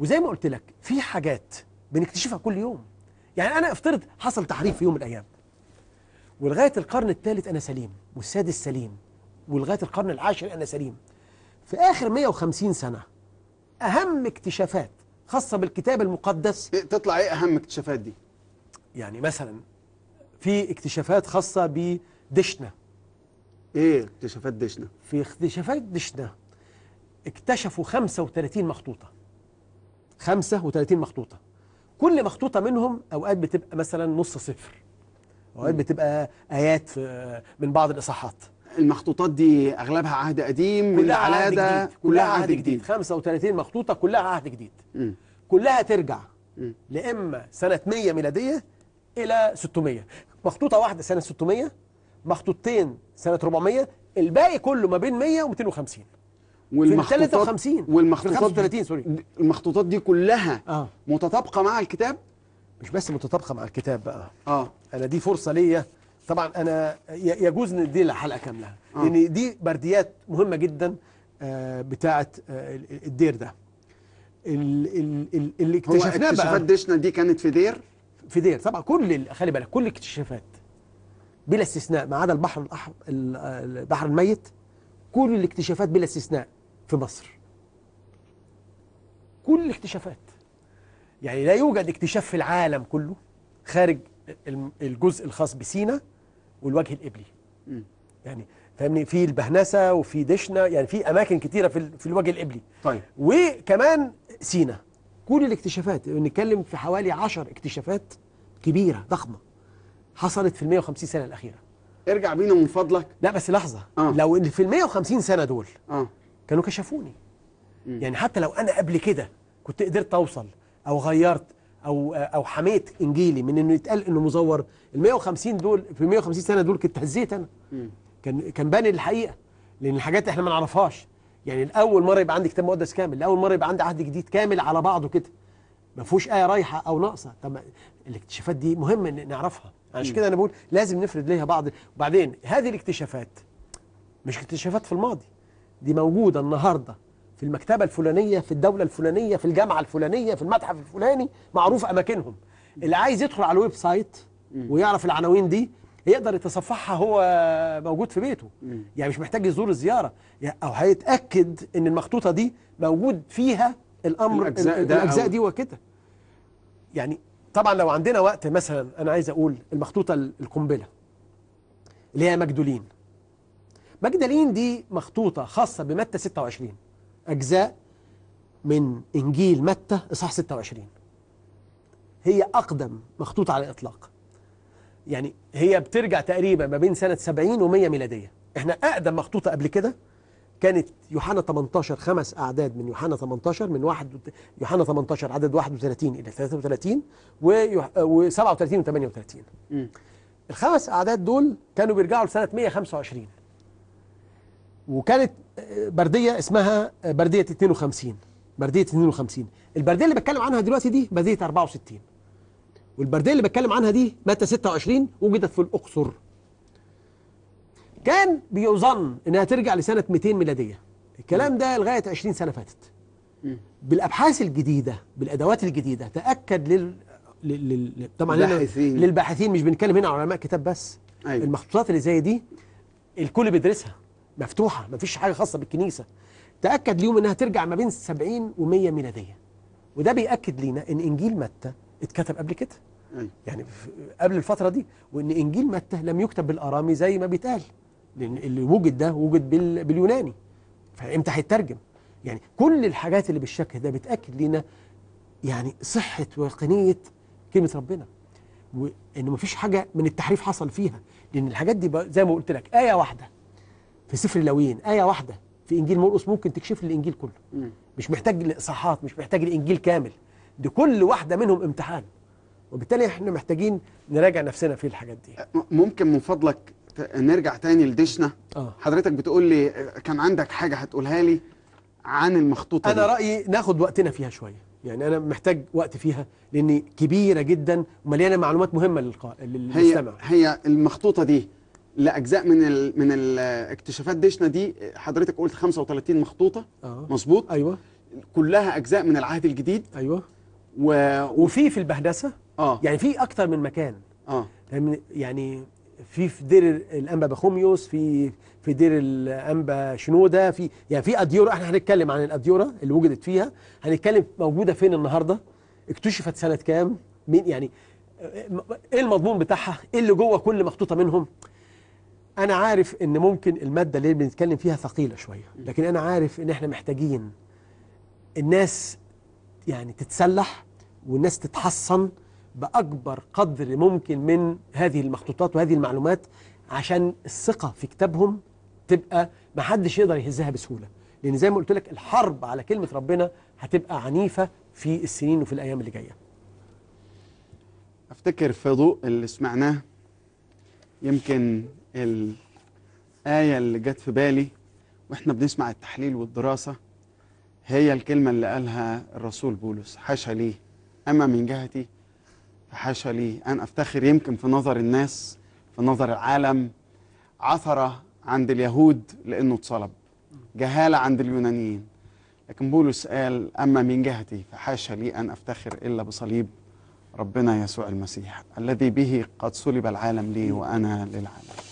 وزي ما قلت لك في حاجات بنكتشفها كل يوم يعني انا افترض حصل تحريف في يوم من الايام ولغايه القرن الثالث انا سليم والسادس سليم ولغايه القرن العاشر انا سليم في اخر 150 سنه اهم اكتشافات خاصه بالكتاب المقدس إيه تطلع ايه اهم اكتشافات دي يعني مثلا في اكتشافات خاصه بدشنا ايه اكتشافات دشنا في اكتشافات دشنا اكتشفوا 35 مخطوطه 35 مخطوطه كل مخطوطه منهم اوقات بتبقى مثلا نص صفر اوقات بتبقى ايات في- من بعض الاصحاحات المخطوطات دي اغلبها عهد قديم من كلها عهد العلاده جديد كلها عهد جديد 35 مخطوطه كلها عهد جديد مم. كلها ترجع مم. لاما سنه 100 ميلاديه الى 600 مخطوطه واحده سنه 600 مخطوطتين سنه 400 الباقي كله ما بين 100 و 250 والمخطوطات 53 في والمخطوطات 35 سوري. المخطوطات دي كلها اه متطابقه مع الكتاب مش بس متطابقه مع الكتاب بقى اه انا دي فرصه ليا طبعا انا ي- يجوز ندي لها حلقه كامله آه. لان دي برديات مهمه جدا آه، بتاعه آه، ال- الدير ده ال- ال- ال- اللي هو اكتشفناه اكتشافات بقى دشنا دي كانت في دير في دير طبعا كل ال- خلي بالك كل الاكتشافات بلا استثناء ما عدا البحر الأحمر البحر الميت كل الاكتشافات بلا استثناء في مصر كل الاكتشافات يعني لا يوجد اكتشاف في العالم كله خارج الم- الجزء الخاص بسينا والوجه الإبلي مم. يعني فاهمني في البهنسة وفي دشنا يعني في أماكن كتيرة في, ال- في الوجه الإبلي طيب وكمان سينا كل الاكتشافات بنتكلم في حوالي 10 اكتشافات كبيرة ضخمة حصلت في ال 150 سنة الأخيرة ارجع بينا من فضلك لا بس لحظة آه. لو إن في ال 150 سنة دول اه كانوا كشفوني مم. يعني حتى لو أنا قبل كده كنت قدرت أوصل أو غيرت أو أو حميت إنجيلي من إنه يتقال إنه مزور ال 150 دول في ال 150 سنة دول كنت هزيت أنا مم. كان كان باني الحقيقه لان الحاجات احنا ما نعرفهاش يعني الاول مره يبقى عندي كتاب مقدس كامل الاول مره يبقى عندي عهد جديد كامل على بعضه كده ما فيهوش ايه رايحه او ناقصه طب ما الاكتشافات دي مهم ان نعرفها عشان كده انا بقول لازم نفرد ليها بعض وبعدين هذه الاكتشافات مش اكتشافات في الماضي دي موجوده النهارده في المكتبه الفلانيه في الدوله الفلانيه في الجامعه الفلانيه في المتحف الفلاني معروف اماكنهم اللي عايز يدخل على الويب سايت ويعرف العناوين دي يقدر يتصفحها هو موجود في بيته مم. يعني مش محتاج يزور الزياره يعني او هيتاكد ان المخطوطه دي موجود فيها الامر الأجزاء ده الاجزاء أو- دي وكده يعني طبعا لو عندنا وقت مثلا انا عايز اقول المخطوطه ال- القنبله اللي هي مجدولين مجدلين دي مخطوطه خاصه بمتى 26 اجزاء من انجيل متى اصحاح 26 هي اقدم مخطوطه على الاطلاق يعني هي بترجع تقريبا ما بين سنه 70 و100 ميلاديه احنا اقدم مخطوطه قبل كده كانت يوحنا 18 خمس اعداد من يوحنا 18 من واحد وت- يوحنا 18 عدد 31 الى 33 و37 و 38 مم. الخمس اعداد دول كانوا بيرجعوا لسنه 125 وكانت آه، برديه اسمها آه، برديه 52 برديه 52 البرديه اللي بتكلم عنها دلوقتي دي برديه 64 والبرديه اللي بتكلم عنها دي متى 26 وجدت في الاقصر كان بيظن انها ترجع لسنه 200 ميلاديه الكلام ده لغايه 20 سنه فاتت مم. بالابحاث الجديده بالادوات الجديده تاكد لل لل... لل... طبعا هنا الباحثين. للباحثين مش بنتكلم هنا على علماء كتاب بس أيوة. المخطوطات اللي زي دي الكل بيدرسها مفتوحه مفيش حاجه خاصه بالكنيسه تاكد ليهم انها ترجع ما بين 70 و100 ميلاديه وده بياكد لينا ان انجيل متى اتكتب قبل كده أيوة. يعني في- قبل الفتره دي وان انجيل متى لم يكتب بالارامي زي ما بيتقال لان اللي وجد ده وجد بال... باليوناني فامتى هيترجم يعني كل الحاجات اللي بالشكل ده بتاكد لينا يعني صحه ويقينيه كلمه ربنا وان مفيش حاجه من التحريف حصل فيها لان الحاجات دي بقى زي ما قلت لك ايه واحده في سفر اللاويين ايه واحده في انجيل مرقس ممكن تكشف لي الانجيل كله مم. مش محتاج لاصحاحات مش محتاج الانجيل كامل دي كل واحده منهم امتحان وبالتالي احنا محتاجين نراجع نفسنا في الحاجات دي م- ممكن من فضلك ت- نرجع تاني لدشنا اه حضرتك بتقول لي آه، كان عندك حاجه هتقولها لي عن المخطوطه انا دي. رايي ناخد وقتنا فيها شويه يعني انا محتاج وقت فيها لان كبيره جدا ومليانه معلومات مهمه للقاء هي للمستمع هي المخطوطه دي لاجزاء من ال من الاكتشافات دشنا دي حضرتك قلت 35 مخطوطه اه مظبوط ايوه كلها اجزاء من العهد الجديد ايوه و... وفي في البهدسه اه يعني في اكتر من مكان اه فاهمني؟ يعني في في دير الانبا بخوميوس في في دير الانبا شنوده في يعني في اديوره احنا هنتكلم عن الاديوره اللي وجدت فيها هنتكلم موجوده فين النهارده اكتشفت سنه كام مين يعني ايه المضمون بتاعها ايه اللي جوه كل مخطوطه منهم انا عارف ان ممكن الماده اللي بنتكلم فيها ثقيله شويه لكن انا عارف ان احنا محتاجين الناس يعني تتسلح والناس تتحصن باكبر قدر ممكن من هذه المخطوطات وهذه المعلومات عشان الثقه في كتابهم تبقى ما حدش يقدر يهزها بسهوله لان زي ما قلت لك الحرب على كلمه ربنا هتبقى عنيفه في السنين وفي الايام اللي جايه افتكر في ضوء اللي سمعناه يمكن الآية اللي جت في بالي واحنا بنسمع التحليل والدراسة هي الكلمة اللي قالها الرسول بولس حاشا لي أما من جهتي فحاشا لي أن أفتخر يمكن في نظر الناس في نظر العالم عثرة عند اليهود لأنه اتصلب جهالة عند اليونانيين لكن بولس قال أما من جهتي فحاشا لي أن أفتخر إلا بصليب ربنا يسوع المسيح الذي به قد صلب العالم لي وأنا للعالم